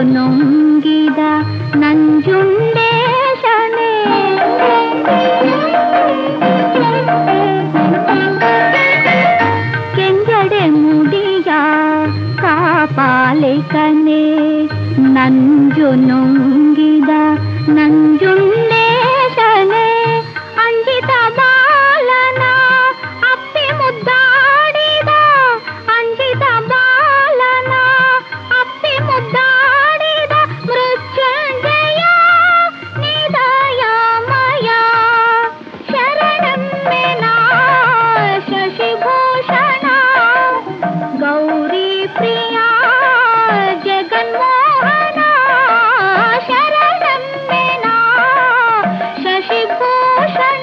ನುಂಗಿದ ನಂಜುಂಡೇಶನೇ ಕೆಂಜಡೆ ಮುಡಿಯ ಕಾಪಾಲಿಕನೇ ನಂಜು ನುಂಗಿದ ನಂಜುಂಡೇಶನೇ ಅಂಜಿತ ಬಾಲನ ಅಪ್ಪಿ ಮುದ್ದಾಡಿದ ಅಂಜಿತ ಬಾಲನ ಅಪ್ಪಿ ಮುದ್ದಾಡಿದ ಮೃತ್ಯುಂಜಯ ನಿದಯಮಯ ಶರಣಮ್ಮೆನ ಶಶಿಭೂಷಣ ಗೌರಿ ಪ್ರಿಯ ಜಗನ್ಮೋಹನ ಶರಣಮ್ಮೆನ ಶಶಿಭೂಷಣ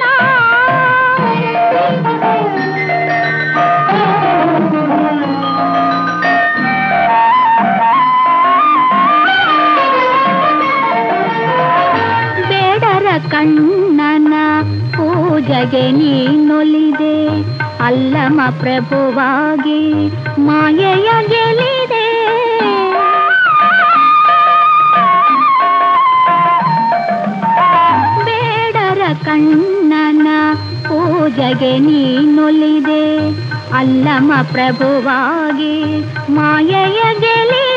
ಬೇಡರ ಕಣ್ಣನ ಪೂಜೆಗೆ ನೀನೊಲಿದೆ ಅಲ್ಲಮ ಪ್ರಭುವಾಗಿ ಮಾಯೆಯ ಗೆಲಿದೆ ಬೇಡರ ಕಣ್ಣನ ಪೂಜೆಗೆ ನೀನೊಲಿದೆ ಅಲ್ಲಮ ಪ್ರಭುವಾಗಿ ಮಾಯೆಯ ಗೆಲಿದೆ